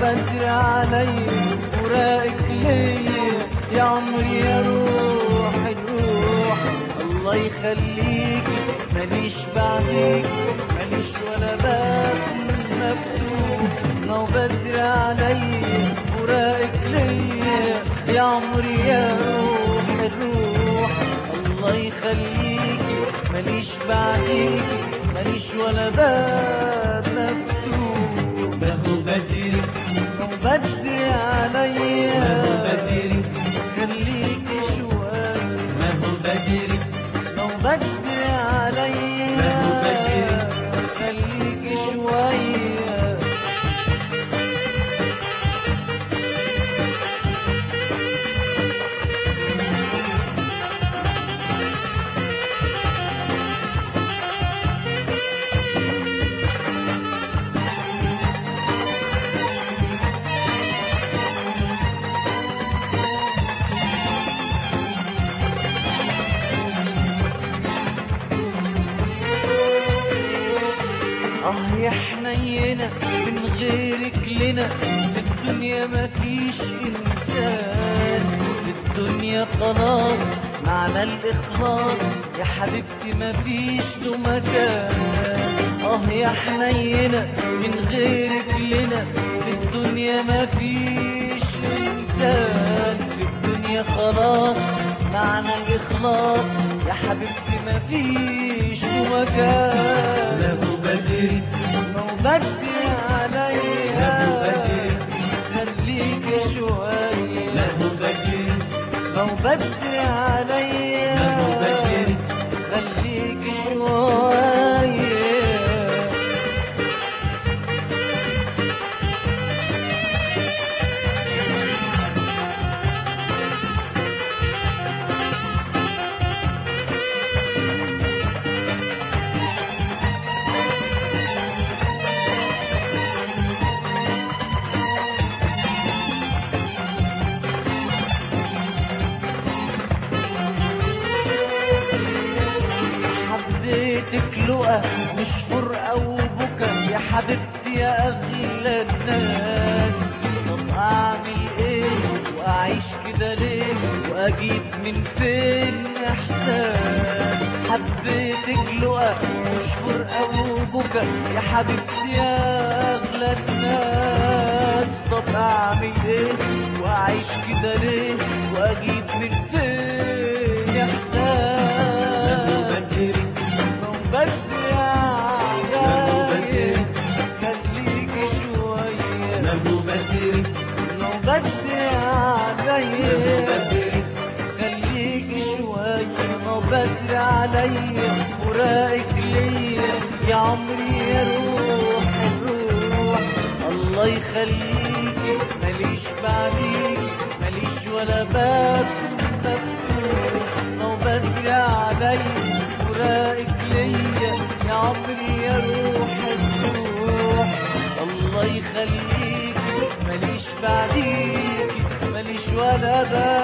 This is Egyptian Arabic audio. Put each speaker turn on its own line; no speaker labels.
بدري علي وراقك ليا يا عمري يا روح الروح الله يخليكي ماليش بعديك ماليش ولا باب مفتوح ما بدري علي وراقك ليا يا عمري يا روح الروح الله يخليكي ماليش بعديكي ماليش ولا باب مفتوح
ما هو بدري
لو بدري عليا
ما هو بدري
خليكي شوية
ما هو بدري
لو بدري عليا
ما هو بدري
خليكي شوية اه يا حنينة من غيرك لنا في الدنيا مفيش انسان في الدنيا خلاص معنى الاخلاص يا حبيبتي مفيش له مكان اه يا حنينة من غيرك لنا في الدنيا مفيش انسان في الدنيا خلاص معنى الاخلاص يا حبيبتي مفيش له مكان
ما هو بدري
لو بدري عليا
ما هو بدري
خليك شوية
ما هو بدري
لو بدري عليا
ما هو بدري
خليك شوية حبيتك لقى مش فرقة وبكا يا حبيبتي يا أغلى الناس طب أعمل إيه وأعيش كده ليه وأجيب من فين إحساس حبيتك لقى مش فرقة وبكا يا حبيبتي يا أغلى الناس طب أعمل إيه وأعيش كده ليه وأجيب من فين إحساس
ما هو بدري
لو بدري عليا خليكي شوية
ما هو بدري
لو بدري
ما هو
عليا
بدري
خليكي شوية لو بدري عليا وراقك ليا يا عمري يا روح الروح الله يخليكي ماليش بعديكي ماليش ولا باب مفتوح لو بدري عليا وراقك ليا يا عمري يا روح الروح الله يخليكي ماليش بعديكي ماليش ولا باب